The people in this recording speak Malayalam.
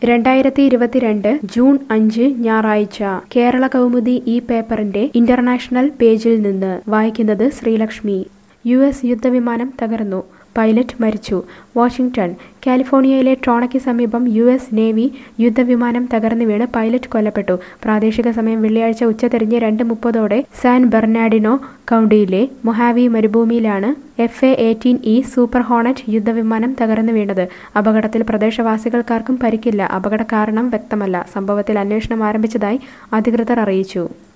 രണ്ടായിരത്തി ഇരുപത്തിരണ്ട് ജൂൺ അഞ്ച് ഞായറാഴ്ച കേരള കൗമുദി ഈ പേപ്പറിന്റെ ഇന്റർനാഷണൽ പേജിൽ നിന്ന് വായിക്കുന്നത് ശ്രീലക്ഷ്മി യു എസ് യുദ്ധവിമാനം തകർന്നു പൈലറ്റ് മരിച്ചു വാഷിംഗ്ടൺ കാലിഫോർണിയയിലെ ട്രോണയ്ക്ക് സമീപം യു എസ് നേവി യുദ്ധവിമാനം തകർന്നു വീണ് പൈലറ്റ് കൊല്ലപ്പെട്ടു പ്രാദേശിക സമയം വെള്ളിയാഴ്ച ഉച്ചതിരിഞ്ഞ് രണ്ട് മുപ്പതോടെ സാൻ ബെർണാഡിനോ കൗണ്ടിയിലെ മൊഹാവി മരുഭൂമിയിലാണ് F A eighteen E super Hornet യുദ്ധവിമാനം തകർന്നു വീണത് അപകടത്തിൽ പ്രദേശവാസികൾക്കാർക്കും പരിക്കില്ല അപകട കാരണം വ്യക്തമല്ല സംഭവത്തിൽ അന്വേഷണം ആരംഭിച്ചതായി അധികൃതർ അറിയിച്ചു